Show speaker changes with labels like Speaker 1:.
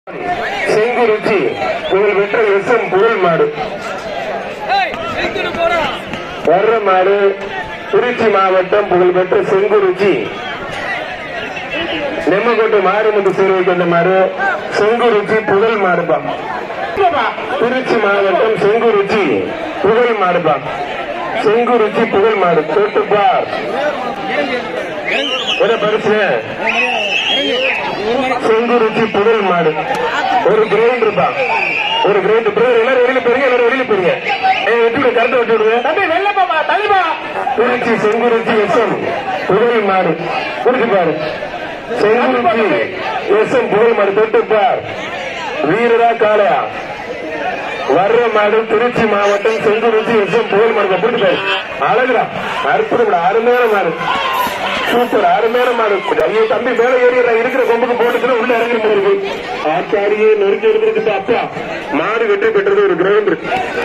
Speaker 1: செங்குருச்சி புகழ் பெற்ற S M புகழ் மாடு வர்ற மாடு திருச்சி மாவட்டம் புகழ்பெற்ற செங்குருச்சி நெம்மக்கோட்டை மாரிமுத்து சேர்வை கொண்ட மாடு செங்குருச்சி புகழ் மாடுப்பா திருச்சி மாவட்டம் செங்குருச்சி புகழ் மாடுப்பா செங்குருச்சி புகழ் மாடு தொட்டுப்பார் என்ன பரிசு செங்குருச்சி புகழ் மாடு ஒரு கிரைண்டர் தான் ஒரு கிரைண்டர் பிரதர் எல்லாரும் வெளியில போறீங்க எல்லாரும் வெளியில போறீங்க ஏ வெட்டி விடு கருத்தை வெட்டி விடுங்க தம்பி வெள்ளப்பா தள்ளிப்பா திருச்சி செங்குருச்சி எஸ்எம் புகழ் மாடு குறிச்சு பாரு செங்குருச்சி எஸ்எம் புகழ் மாடு தொட்டு பார் வீரரா காளையா வர்ற மாடு திருச்சி மாவட்டம் செங்குருச்சி எஸ்எம் புகழ் மாடு பிடிச்சு பாரு அழகுடா அற்புதம் அருமையான மாடு சூப்பர் அருமையான மாடு ஐயோ தம்பி மேல ஏறி இருக்கிற கொம்புக்கு போட்டுச்சுன்னா உள்ள இறங்கி போயிருக்கு ஆத்தாடியே நெருங்கி இருந்திருக்கு அப்பா மாடு வெற்றி பெற்றது ஒரு கிரவுண்ட்